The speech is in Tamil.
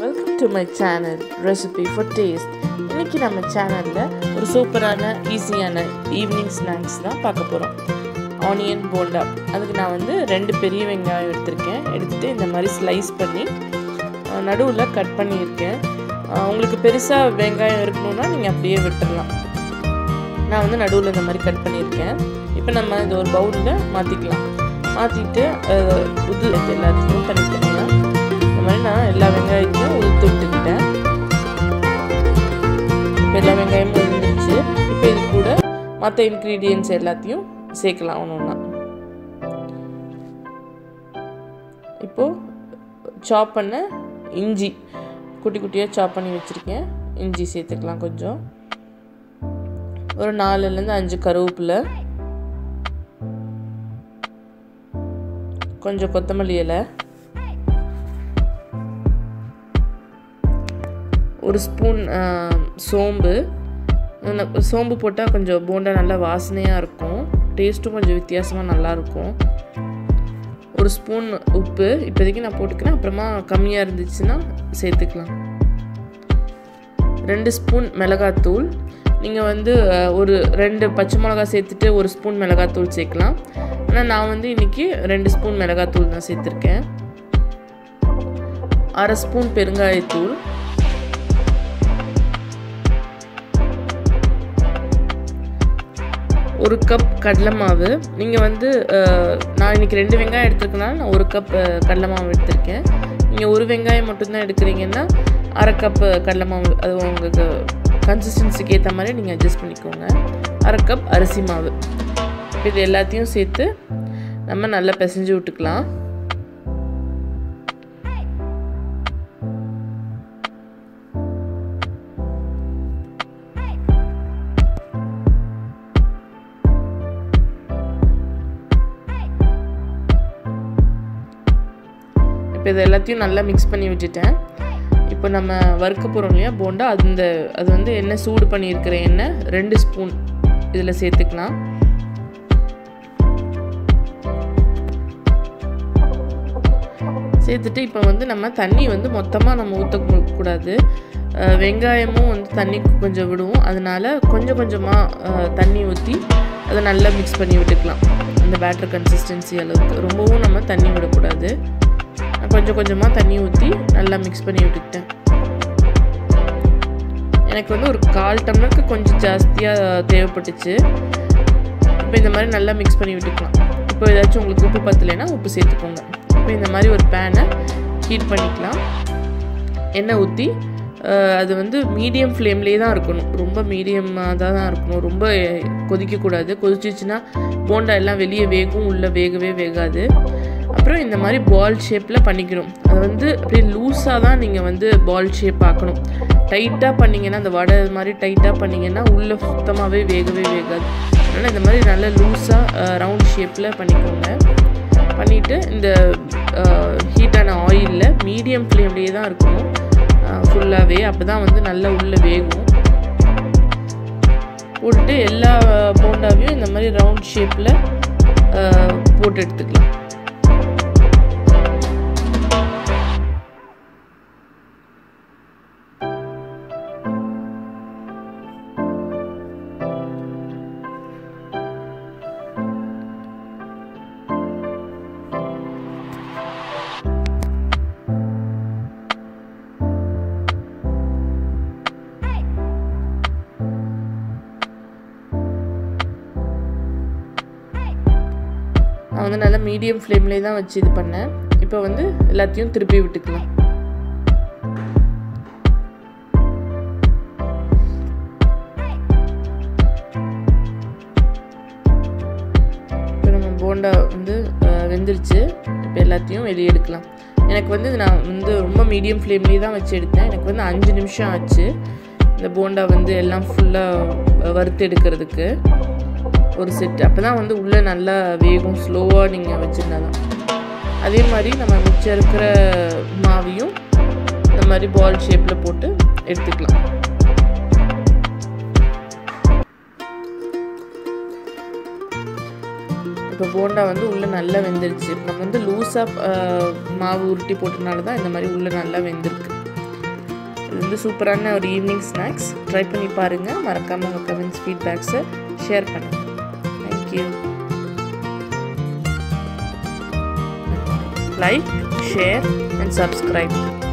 welcome to my channel recipe for taste இன்னைக்கு நம்ம சேனலில் ஒரு சூப்பரான ஈஸியான ஈவினிங் ஸ்நாக்ஸ் தான் பார்க்க போகிறோம் ஆனியன் போண்டா அதுக்கு நான் வந்து ரெண்டு பெரிய வெங்காயம் எடுத்திருக்கேன் எடுத்துகிட்டு இந்த மாதிரி ஸ்லைஸ் பண்ணி நடுவில் கட் பண்ணியிருக்கேன் அஹ் உங்களுக்கு பெருசாக வெங்காயம் இருக்கணும்னா நீங்கள் அப்படியே விட்டுடலாம் நான் வந்து நடுவில் இந்த மாதிரி கட் பண்ணியிருக்கேன் இப்போ நம்ம இந்த ஒரு பவுலில் மாற்றிக்கலாம் மாற்றிட்டு உது எல்லாத்தையும் தனித்தனியாக இந்த மாதிரி நான் எல்லா வெங்காயத்தையும் உதுத்து விட்டுக்கிட்டேன் இப்போ எல்லா வெங்காயமும் இருந்துச்சு இப்போ இது கூட மற்ற இன்க்ரீடியன்ஸ் எல்லாத்தையும் சேர்க்கலாம் ஒன்று ஒன்றா இப்போது சாப் பண்ண இஞ்சி குட்டி குட்டியாக சாப் பண்ணி வச்சுருக்கேன் இஞ்சி சேர்த்துக்கலாம் கொஞ்சம் ஒரு நாலுலேருந்து அஞ்சு கருவேப்பிலை கொஞ்சம் கொத்தமல்லி இலை ஒரு ஸ்பூன் சோம்பு சோம்பு போட்டால் கொஞ்சம் போண்டா நல்லா வாசனையாக இருக்கும் டேஸ்ட்டும் கொஞ்சம் வித்தியாசமாக நல்லாயிருக்கும் ஒரு ஸ்பூன் உப்பு இப்போதைக்கு நான் போட்டுக்கிறேன் அப்புறமா கம்மியாக இருந்துச்சுன்னா சேர்த்துக்கலாம் ரெண்டு ஸ்பூன் மிளகாத்தூள் நீங்கள் வந்து ஒரு ரெண்டு பச்சை மிளகா சேர்த்துட்டு ஒரு ஸ்பூன் மிளகாத்தூள் சேர்க்கலாம் ஆனால் நான் வந்து இன்றைக்கி ரெண்டு ஸ்பூன் மிளகாத்தூள் தான் சேர்த்துருக்கேன் அரை ஸ்பூன் பெருங்காயத்தூள் ஒரு கப் கடலை மாவு நீங்கள் வந்து நான் இன்றைக்கி ரெண்டு வெங்காயம் எடுத்துருக்கனால நான் ஒரு கப் கடலை மாவு எடுத்திருக்கேன் நீங்கள் ஒரு வெங்காயம் மட்டும்தான் எடுக்கிறீங்கன்னா அரை கப் கடலை மாவு அது உங்களுக்கு கன்சிஸ்டன்சிக்கு ஏற்ற மாதிரி நீங்கள் அட்ஜஸ்ட் பண்ணிக்கோங்க அரை கப் அரிசி மாவு இது எல்லாத்தையும் சேர்த்து நம்ம நல்லா பிசைஞ்சு விட்டுக்கலாம் இப்போ இது எல்லாத்தையும் நல்லா மிக்ஸ் பண்ணி விட்டுட்டேன் இப்போ நம்ம வறுக்க போகிறோம் இல்லையா போண்டா அந்த அது வந்து எண்ணெய் சூடு பண்ணியிருக்கிற எண்ணெய் ரெண்டு ஸ்பூன் இதில் சேர்த்துக்கலாம் சேர்த்துட்டு இப்போ வந்து நம்ம தண்ணி வந்து மொத்தமாக நம்ம ஊற்றக்கூடாது வெங்காயமும் வந்து தண்ணி கொஞ்சம் விடுவோம் அதனால் கொஞ்சம் கொஞ்சமாக தண்ணி ஊற்றி அதை நல்லா மிக்ஸ் பண்ணி விட்டுக்கலாம் அந்த பேட்டர் கன்சிஸ்டன்சி அளவுக்கு ரொம்பவும் நம்ம தண்ணி விடக்கூடாது கொஞ்சம் கொஞ்சமாக தண்ணி ஊற்றி நல்லா மிக்ஸ் பண்ணி விட்டுக்கிட்டேன் எனக்கு வந்து ஒரு கால் டம்ளருக்கு கொஞ்சம் ஜாஸ்தியாக தேவைப்பட்டுச்சு இப்போ இந்த மாதிரி நல்லா மிக்ஸ் பண்ணி விட்டுக்கலாம் இப்போ ஏதாச்சும் உங்களுக்கு உப்பு பத்தலைன்னா உப்பு சேர்த்துக்கோங்க இப்போ இந்த மாதிரி ஒரு பேனை ஹீட் பண்ணிக்கலாம் எண்ணெய் ஊற்றி அது வந்து மீடியம் ஃப்ளேம்லேயே தான் இருக்கணும் ரொம்ப மீடியமாக தான் தான் இருக்கணும் ரொம்ப கொதிக்கக்கூடாது கொதிச்சிச்சுன்னா போண்டா எல்லாம் வெளியே வேகும் உள்ளே வேகவே வேகாது அப்புறம் இந்த மாதிரி பால் ஷேப்பில் பண்ணிக்கணும் அது வந்து அப்படியே லூஸாக தான் நீங்கள் வந்து பால் ஷேப் ஆக்கணும் டைட்டாக பண்ணிங்கன்னா அந்த வடை மாதிரி டைட்டாக பண்ணிங்கன்னா உள்ளே சுத்தமாகவே வேகவே வேகாது அதனால் இந்த மாதிரி நல்ல லூஸாக ரவுண்ட் ஷேப்பில் பண்ணிக்கோங்க பண்ணிவிட்டு இந்த ஹீட்டான ஆயிலில் மீடியம் ஃப்ளேம்லேயே தான் இருக்கணும் ஃபுல்லாகவே அப்போ தான் வந்து நல்லா உள்ளே வேகும் போட்டுட்டு எல்லா போண்டாவையும் இந்த மாதிரி ரவுண்ட் ஷேப்பில் போட்டு எடுத்துக்கலாம் நான் வந்து நல்லா மீடியம் ஃப்ளேம்லேயே தான் வச்சு இது பண்ணேன் இப்போ வந்து எல்லாத்தையும் திருப்பி விட்டுக்கலாம் இப்போ நம்ம போண்டா வந்து வெந்துருச்சு இப்போ எல்லாத்தையும் வெளியே எடுக்கலாம் எனக்கு வந்து நான் வந்து ரொம்ப மீடியம் ஃப்ளேம்லேயே தான் வச்சு எடுத்தேன் எனக்கு வந்து அஞ்சு நிமிஷம் ஆச்சு இந்த போண்டா வந்து எல்லாம் ஃபுல்லாக வறுத்து எடுக்கிறதுக்கு ஒரு செட் அப்போ தான் வந்து உள்ளே நல்லா வேகும் ஸ்லோவாக நீங்கள் வச்சுருந்தா தான் அதே மாதிரி நம்ம மிச்சம் இருக்கிற மாவையும் இந்த மாதிரி பால் ஷேப்பில் போட்டு எடுத்துக்கலாம் இப்போ போண்டா வந்து உள்ளே நல்லா வெந்துருச்சு நம்ம வந்து லூஸாக மாவு உருட்டி போட்டனால தான் இந்த மாதிரி உள்ளே நல்லா வெந்திருக்கு இது வந்து சூப்பரான ஒரு ஈவினிங் ஸ்நாக்ஸ் ட்ரை பண்ணி பாருங்கள் மறக்காமல் உங்கள் கமெண்ட்ஸ் ஃபீட்பேக்ஸை ஷேர் பண்ணுங்கள் thank you like share and subscribe